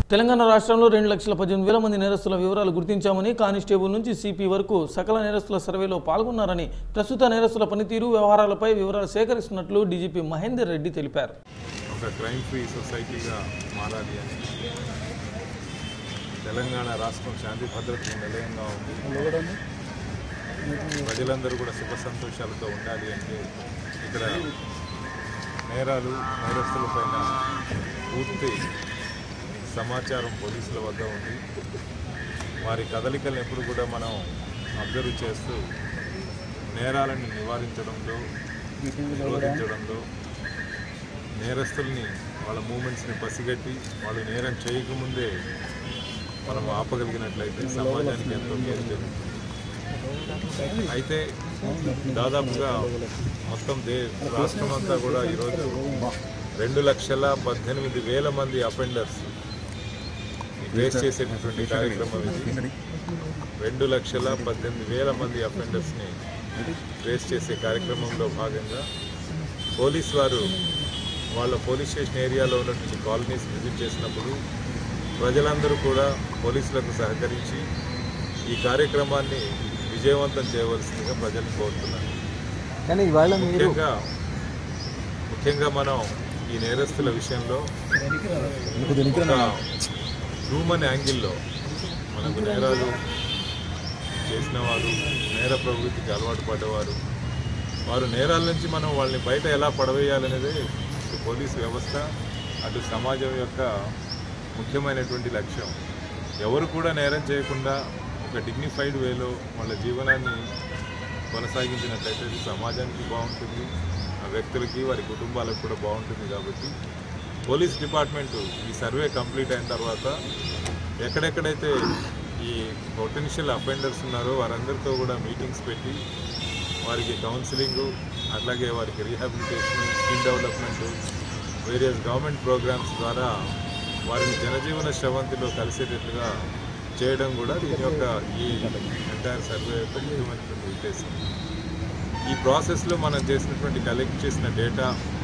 తెలంగాణ రాష్ట్రంలో రెండు లక్షల పద్దెనిమిది వేల మంది నేరస్తుల వివరాలు గుర్తించామని కానిస్టేబుల్ నుంచి సిపి వరకు సకల నేరస్తుల సర్వేలో పాల్గొన్నారని ప్రస్తుత నేరస్తుల పనితీరు వ్యవహారాలపై వివరాలు సేకరిస్తున్నట్లు డీజీపీ మహేందర్ రెడ్డి తెలిపారు ఒక క్రైమ్ ఫ్రీ సొసైటీగా మారాలి అని తెలంగాణ రాష్ట్రం శాంతి భద్రతకు నిలయంగా ఉంది ప్రజలందరూ కూడా సుఖ సంతోషాలతో ఉండాలి అంటే ఇక్కడ నేరాలు నేరస్తులపైన పూర్తి సమాచారం పోలీసుల వద్ద ఉంది వారి కదలికలను ఎప్పుడు కూడా మనం అబ్జర్వ్ చేస్తూ నేరాలను నివారించడంలో నిరోధించడంలో నేరస్తుల్ని వాళ్ళ మూమెంట్స్ని పసిగట్టి వాళ్ళు నేరం చేయకముందే మనం ఆపగలిగినట్లయితే సమాజానికి ఎంతో మేలు జరుగుతుంది అయితే దాదాపుగా మొత్తం దే రాష్ట్రం అంతా కూడా ఈరోజు రెండు లక్షల పద్దెనిమిది వేల మంది అఫెండర్స్ ట్రేస్ చేసేటటువంటి కార్యక్రమం ఇది రెండు లక్షల పద్దెనిమిది వేల మంది అఫెండర్స్ని ట్రేస్ చేసే కార్యక్రమంలో భాగంగా పోలీస్ వారు వాళ్ళ పోలీస్ స్టేషన్ ఏరియాలో ఉన్నటువంటి కాలనీస్ విజిట్ చేసినప్పుడు ప్రజలందరూ కూడా పోలీసులకు సహకరించి ఈ కార్యక్రమాన్ని విజయవంతం చేయవలసిందిగా ప్రజలను కోరుతున్నాను కానీ ఇవాళ మీరు ముఖ్యంగా ముఖ్యంగా మనం ఈ నేరస్తుల విషయంలో ఒక హ్యూమన్ యాంగిల్లో మనకు నేరాలు చేసిన వారు నేర ప్రవృత్తికి అలవాటు పడ్డవారు వారు నేరాల నుంచి మనం వాళ్ళని బయట ఎలా పడవేయాలనేదే ఇటు పోలీసు వ్యవస్థ అటు సమాజం యొక్క ముఖ్యమైనటువంటి లక్ష్యం ఎవరు కూడా నేరం చేయకుండా ఒక డిగ్నిఫైడ్ వేలో వాళ్ళ జీవనాన్ని కొనసాగించినట్లయితే ఇది సమాజానికి బాగుంటుంది ఆ వ్యక్తులకి వారి కుటుంబాలకు కూడా బాగుంటుంది కాబట్టి పోలీస్ డిపార్ట్మెంట్ ఈ సర్వే కంప్లీట్ అయిన తర్వాత ఎక్కడెక్కడైతే ఈ పొటెన్షియల్ అఫెండర్స్ ఉన్నారో వారందరితో కూడా మీటింగ్స్ పెట్టి వారికి కౌన్సిలింగు అట్లాగే వారికి rehabilitation skill development various government programmes ద్వారా వారిని జనజీవన శ్రవంతిలో కలిసేటట్లుగా చేయడం కూడా దీని యొక్క ఈ ఎంటైర్ సర్వే యొక్క ముఖ్యమైనటువంటి ఉద్దేశం ఈ ప్రాసెస్లో మనం చేసినటువంటి కలెక్ట్ చేసిన డేటా